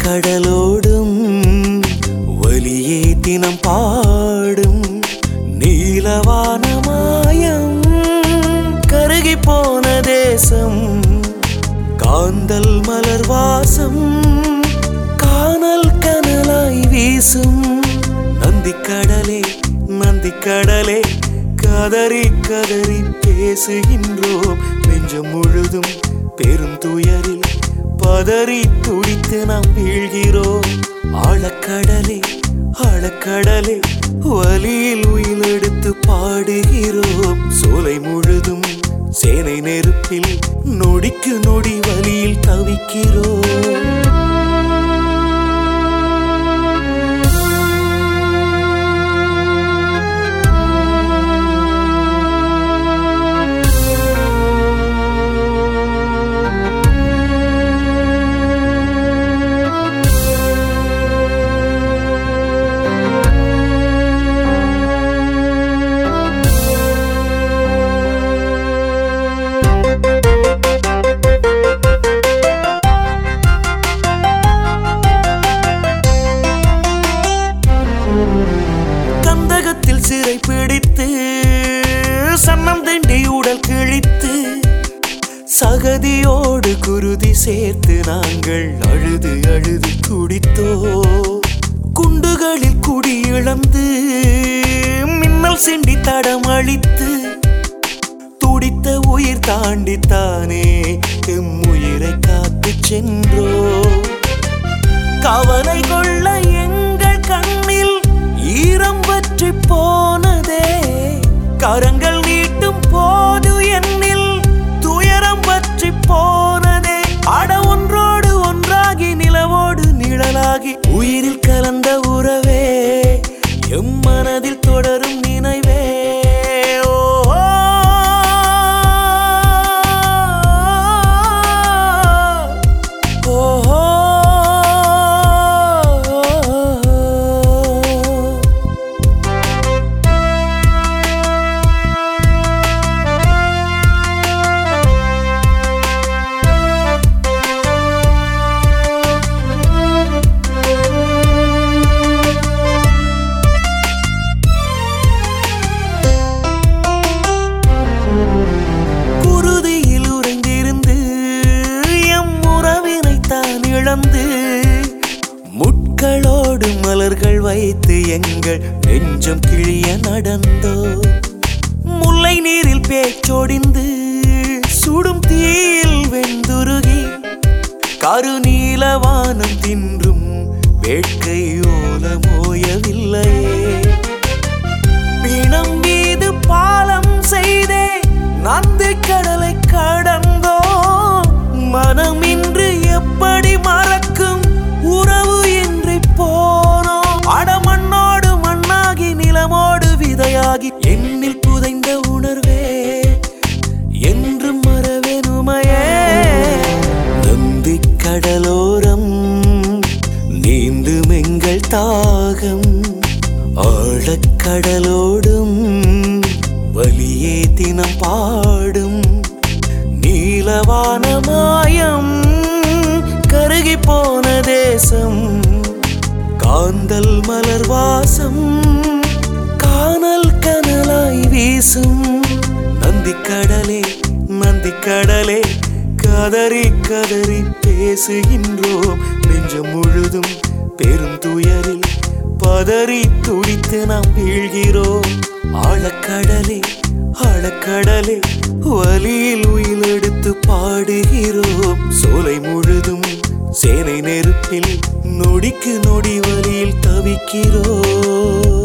ஆழக்கடலோடும் வலியே தினம் பாடும் நீலவான மாயம் கருகி போன தேசம் காந்தல் மலர் வாசம் காணல் கனலாய் வீசும் நந்திக்கடலே நந்திக்கடலே கதறி கதறி பேசுகின்றோம் நெஞ்சம் முழுதும் பெரும் துயரில் பதறி துடித்து நாம் வீழ்கிறோம் ஆழக்கடலே ஆழக்கடலே வலியில் உயிலெடுத்து பாடுகிறோம் சோலை முழுதும் சேனை நெருப்பில் நொடிக்கு நொடி வலியில் தவிக்கிறோம் கந்தகத்தில் சிறை பிடித்து சன்னம் திண்டி உடல் கிழித்து சகதியோடு குருதி சேர்த்து நாங்கள் அழுது அழுது துடித்தோ குண்டுகளில் குடி இழந்து மின்னல் சிண்டி தடம் அழித்து துடித்த உயிர் தாண்டித்தானே எம் உயிரை காத்து சென்றோ கவலை கொள்ள எங்கள் கண்ணில் ஈரம் பற்றி போனதே கரங்கள் நீட்டும் போது என்னில் துயரம் பற்றி போனதே அட ஒன்றோடு ஒன்றாகி நிலவோடு நிழலாகி உயிரில் கலந்த உறவே எம் மனதில் தொடரும் நினைவே ஓ ஓஹோ குருதியில் உறைந்திருந்து எம் உறவினை தான் இழந்து முட்களோடு மலர்கள் வைத்து எங்கள் நெஞ்சம் கிழிய நடந்தோ முல்லை நீரில் பேச்சொடிந்து சுடும் தீயில் வெந்துருகி கருநீலவானம் தின்றும் வேட்கை ஓலமோயவில்லையே பிணம் மீது பாலம் செய்தே நந்தி கடலை கடந்தோ மனமின்றி எப்படி மறக்கும் உறவு இன்றி போனோ அடமண்ணோடு மண்ணாகி நிலமோடு விதையாகி எண்ணில் புதைந்த உணர்வே என்றும் மறவேனுமையே நந்தி கடலோரம் நீந்தும் எங்கள் தாகம் ஆழக்கடலோடும் வலியே தினம் பாடும் நீலவான மாயம் கருகி போன தேசம் காந்தல் மலர் வாசம் காணல் கனலாய் வீசும் நந்திக்கடலே நந்திக்கடலே கதறி கதறி பேசுகின்றோம் நெஞ்சம் முழுதும் பெரும் துயரில் பதறி துடித்து நாம் வீழ்கிறோம் ஆழக்கடலே ஆழக்கடலே வலியில் உயிலெடுத்து பாடுகிறோம் சோலை முழுதும் சேனை நெருப்பில் நொடிக்கு நொடி வலியில் தவிக்கிறோம்